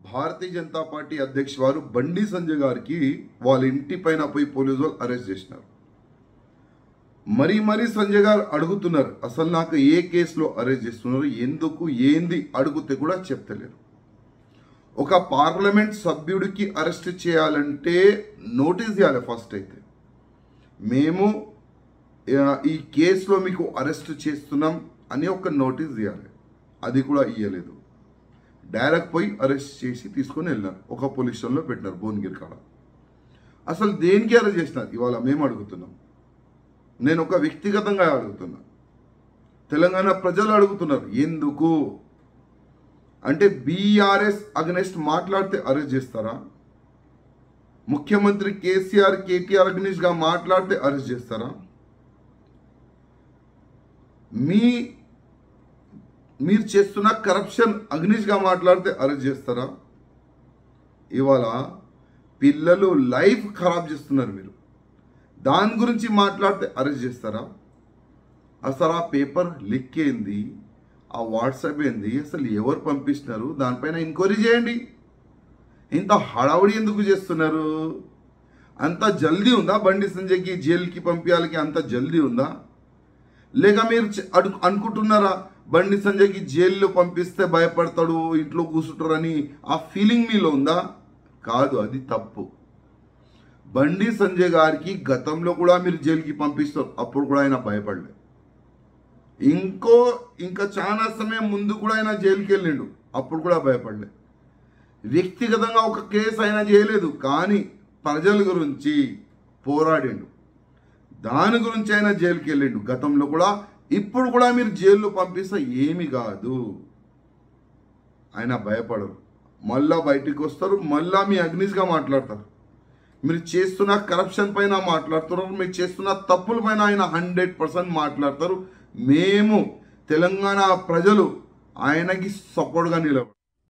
భారతీయ Janata party అధ్యక్ష వారు బండి సంజయ్ గారికి వాళ్ళ ఇంటి పైన పోయి పోలీసు వాళ్ళు అరెస్ట్ చేసినారు మరీ మరీ సంజయ్ గారు అడుగుతున్నారు అసలు నాకు ఏ కేసులో అరెస్ట్ చేస్తున్నారు ఎందుకు ఏంది అడిగితే కూడా చెప్తలేరు ఒక పార్లమెంట్ సభ్యుడికి అరెస్ట్ చేయాలంటే నోటీస్ ఇవ్వాలి ఫస్ట్ అయితే మేము ఆ, ఈ కేసులో మీకు అరెస్ట్ చేస్తున్నాం అని ఒక నోటీస్ ఇవ్వాలి అది కూడా ఇవ్వలేదు డైరెక్ట్ పోయి అరెస్ట్ చేసి తీసుకొని వెళ్ళినారు ఒక పోలీస్ స్టేషన్లో పెట్టినారు భువనగిరి కాడ అసలు దేనికి అరెస్ట్ చేసినారు ఇవాళ మేము అడుగుతున్నాం నేను ఒక వ్యక్తిగతంగా అడుగుతున్నా తెలంగాణ ప్రజలు అడుగుతున్నారు ఎందుకు అంటే బీఆర్ఎస్ అగనెస్ట్ మాట్లాడితే అరెస్ట్ చేస్తారా ముఖ్యమంత్రి కేసీఆర్ కేటీఆర్ అగ్నిస్ట్ గా మాట్లాడితే అరెస్ట్ చేస్తారా మీ మీరు చేస్తున్న కరప్షన్ అగ్నిస్ట్ గా మాట్లాడితే అరెస్ట్ చేస్తారా ఇవాళ పిల్లలు లైఫ్ ఖరాబ్ చేస్తున్నారు మీరు దాని గురించి మాట్లాడితే అరెస్ట్ చేస్తారా అసలు ఆ పేపర్ లిక్ ఏంది ఆ వాట్సాప్ ఏంది అసలు ఎవరు పంపిస్తున్నారు దానిపైన ఎంక్వైరీ చేయండి ఇంత హడావుడి ఎందుకు చేస్తున్నారు అంత జల్దీ ఉందా బండి సంజయ్కి జైలుకి పంపించాలికి అంత జల్దీ ఉందా లేక మీరు చె- అడు అనుకుంటున్నారా బండి సంజయ్కి జైల్లో పంపిస్తే భయపడతాడు ఇంట్లో కూర్చుంటారని ఆ ఫీలింగ్ మీలో ఉందా కాదు అది తప్పు బండి సంజయ్ గారికి గతంలో కూడా మీరు జైలుకి పంపిస్తారు అప్పుడు కూడా ఆయన భయపడలేదు ఇంకో ఇంకా చాలా సమయం ముందు కూడా ఆయన జైలుకి వెళ్ళిండు అప్పుడు కూడా భయపడలే వ్యక్తిగతంగా ఒక కేసు అయినా చేయలేదు కానీ ప్రజల గురించి పోరాడిండు దాని గురించి ఆయన జైలుకి వెళ్ళిండు గతంలో కూడా ఇప్పుడు కూడా మీరు జైల్లో పంపిస్తే ఏమి కాదు ఆయన భయపడరు మళ్ళా బయటికి వస్తారు మళ్ళా మీ అగ్నిస్గా మాట్లాడతారు మీరు చేస్తున్న కరప్షన్ పైన మాట్లాడుతున్నారు మీరు చేస్తున్న తప్పుల పైన ఆయన హండ్రెడ్ పర్సెంట్ మాట్లాడతారు మేము తెలంగాణ ప్రజలు ఆయనకి సపోర్ట్గా నిలబడతారు